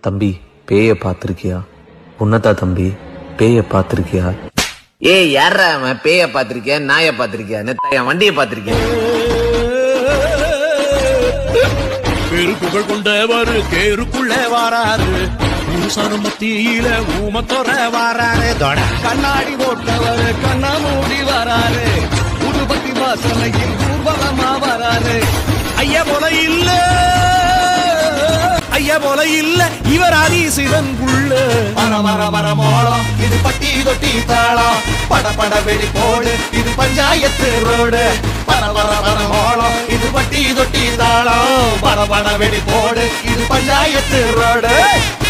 தம்பி பேய பார்த்திருக்கியா உன்னதா தம்பி பேய பார்த்திருக்கியா ஏய் யாரா அவன் பேய பாத்திருக்கியா நாய பாத்திருக்கியா நெத்த என் வண்டியை பாத்திருக்கியா பெரு புகழ் கொண்டவர் தேருக்குள்ளே வாராரு புருஷனு மத்தியில ஊமத்தொர வாராரு தொட கண்ணாடி போட்டவர் கண்ணா மூடி வராரு புதுபத்தி வாசனையில் ஊர்வலமா வராரு ஐயா போல இல்ல ஐயா போல இல்ல இவர் ஆதிசிவன் புள்ள வர வர வர மோளம் இது பட்டி தொட்டி தாளம் பட பட வெடி போடு இது பஞ்சாயத்து ரோடு வர வர வர மோளம் இது பட்டி தொட்டி தாளம் பட பட வெடி போடு இது பஞ்சாயத்து ரோடு